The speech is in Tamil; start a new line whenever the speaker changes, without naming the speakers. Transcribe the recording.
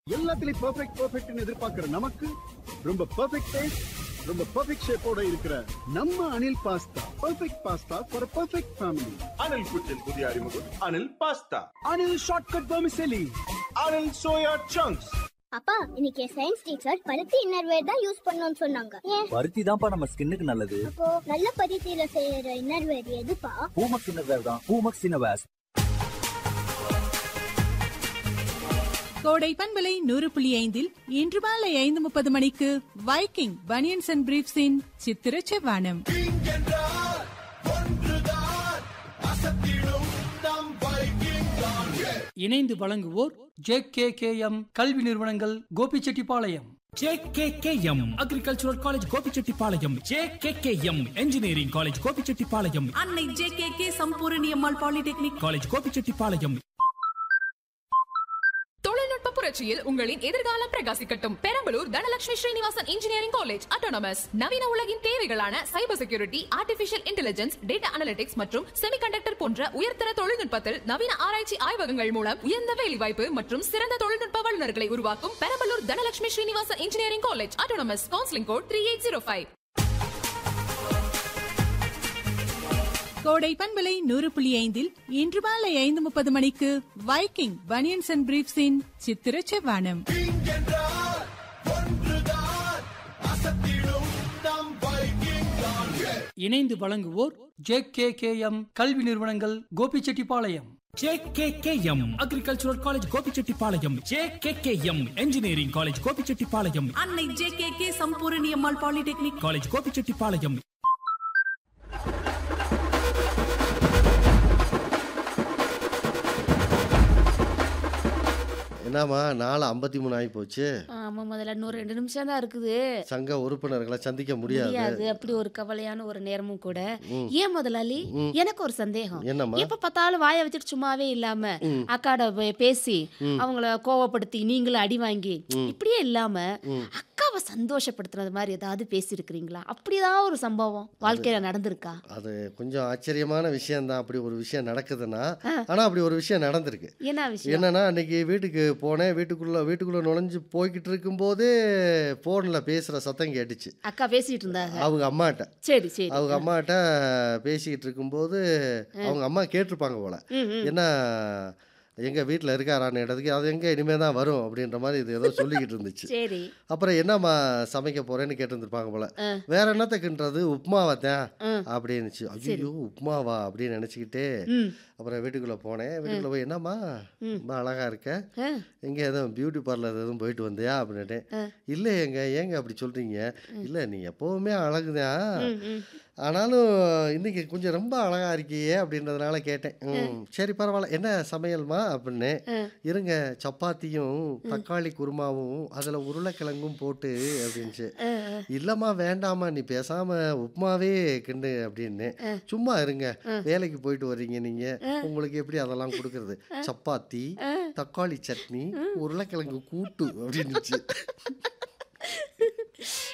எல்லாத்துலயும் பெர்ஃபெக்ட் பெர்ஃபெக்ட்னு எதிர்பார்க்கிற நமக்கு ரொம்ப பெர்ஃபெக்ட் டேஸ்ட் ரொம்ப பெர்ஃபெக்ட் ஷேப்போட இருக்கிற நம்ம Anil pasta perfect pasta for perfect family
Anil kitchen புதிய அறிமுகம் Anil pasta
Anil shortcut vermicelli
Anil soya chunks
அப்பா இன்னைக்கு சயின்ஸ் டீச்சர் பருத்தி இன்னர்வேர் தான் யூஸ் பண்ணணும்னு சொன்னாங்க ஏன்
பருத்தி தான்ப்பா நம்ம ஸ்கின்னுக்கு நல்லது
அப்போ நல்ல பருத்தியில செய்யற இன்னர்வேர் எதுப்பா
பூமக்ஸ் இன்னவேர் தான் பூமக்ஸ் இன்னவேர்ஸ்
கோடை பண்பலை நூறு புள்ளி ஐந்தில் இன்று மாலை ஐந்து முப்பது மணிக்கு வைக்கிங் பனியன்ஸ் அண்ட் பிரீப்ஸின் சித்திர செவ்வானம்
இணைந்து வழங்குவோர் ஜே கே கே எம் கல்வி நிறுவனங்கள் Gobichettipalayam
JKKM agricultural college Gobichettipalayam JKKM engineering college Gobichettipalayam
Annai J K K Sampoorani Ammal polytechnic
college Gobichettipalayam
தொழில்நுட்ப புரட்சியில் உங்களின் எதிர்காலம் பிரகாசிக்கட்டும் Perambalur Dhanalakshmi Srinivasan engineering college autonomous நவீன உலகின் தேவைகளான cyber security artificial intelligence data analytics மற்றும் செமிகண்டக்டர் போன்ற உயர்தர தொழில்நுட்பத்தில் நவீன ஆராய்ச்சி ஆய்வகங்கள் மூலம் உயர்ந்த வேலைவாய்ப்பு மற்றும் சிறந்த தொழில்நுட்ப வல்லுநர்களை உருவாக்கும் Perambalur Dhanalakshmi Srinivasan engineering college autonomous counselling code three eight zero five
Kodai பண்பலை நூறு புள்ளி ஐந்தில் இன்று மாலை ஐந்து முப்பது மணிக்கு வைக்கிங் பனியன்ஸ் அண்ட் பிரீப்ஸின் சித்திர செவ்வானம்
இணைந்து வழங்குவோர் ஜே கே கே எம் கல்வி நிறுவனங்கள் Gobichettipalayam
JKKM agricultural college Gobichettipalayam JKKM engineering college Gobichettipalayam
Annai J K K Sampoorani Ammal polytechnic
college Gobichettipalayam
என்னம்மா நாலு ஐம்பத்தி மூணு ஆகி போச்சு
ஆமா முதல்ல இன்னும் ரெண்டு நிமிஷம் தான் இருக்குது
சங்க உறுப்பினர்களை சந்திக்க முடியாது
முடியாது அப்படி ஒரு கவலையான ஒரு நேரமும் கூட ஏன் முதலாளி எனக்கு ஒரு சந்தேகம்
என்னம்மா
எப்ப பார்த்தாலும் வாயை வச்சுட்டு சும்மாவே இல்லாம அக்காட போய் பேசி அவங்கள கோவப்படுத்தி நீங்களும் அடி வாங்கி இப்படியே இல்லாம அக்காவை சந்தோஷப்படுத்துறது மாதிரி ஏதாவது பேசி இருக்கிறீங்களா அப்படிதான் ஒரு சம்பவம் வாழ்க்கையில நடந்திருக்கா
அது கொஞ்சம் ஆச்சரியமான விஷயம்தான் அப்படி ஒரு விஷயம் நடக்குதுன்னா ஆனா அப்படி ஒரு விஷயம் நடந்திருக்கு
என்ன விஷயம்
என்னன்னா அன்னைக்கு வீட்டுக்கு போனேன் வீட்டுக்குள்ள வீட்டுக்குள்ள நுழைஞ்சு போய்கிட்டு இருக்கும்போதே போன்ல பேசுற சத்தம் கேட்டுச்சு
அக்கா பேசிட்டு இருந்தாங்க
அவங்க அம்மாட்ட
சரி சரி
அவங்க அம்மாட்ட பேசிக்கிட்டு இருக்கும்போது அவங்க அம்மா கேட்டிருப்பாங்க போல
ம், ம்.
என்ன எங்க வீட்டில் இருக்காரான்னு இடத்துக்கு அது எங்க இனிமே தான் வரும் அப்படின்ற மாதிரி இது ஏதோ சொல்லிக்கிட்டு இருந்துச்சு
சரி
அப்புறம் என்னம்மா சமைக்க போறேன்னு கேட்டிருந்துருப்பாங்க போல
ஆ.
வேற என்னத்துக்குன்றது உப்புமாவை தான்
ம்.
அப்படின்னுச்சு ஐயோ உப்புமாவா அப்படின்னு நினச்சிக்கிட்டு
ம்
அப்புறம் வீட்டுக்குள்ள போனேன் வீட்டுக்குள்ள போய் என்னம்மா ரொம்ப அழகா இருக்க
ஆ.
எங்க எதுவும் பியூட்டி பார்லர் எதுவும் போயிட்டு வந்தியா அப்படின்ட்டு இல்லை எங்க ஏங்க அப்படி சொல்றீங்க இல்லை நீ எப்பவுமே அழகுதான்
ம், ம்.
ஆனாலும் இன்னைக்கு கொஞ்சம் ரொம்ப அழகா இருக்கியே அப்படின்றதுனால கேட்டேன் ம், சரி பரவாயில்ல என்ன சமையல்மா அப்படின்னு இருங்க சப்பாத்தியும் தக்காளி குருமாவும் அதுல உருளைக்கிழங்கும் போட்டு அப்படின்ச்சு இல்லம்மா வேண்டாம்மா நீ பேசாம உப்புமாவே கிண்டு அப்படின்னு சும்மா இருங்க வேலைக்கு போயிட்டு வர்றீங்க நீங்க உங்களுக்கு எப்படி அதெல்லாம் கொடுக்கறது சப்பாத்தி தக்காளி சட்னி உருளைக்கிழங்கு கூட்டு அப்படின்னுச்சு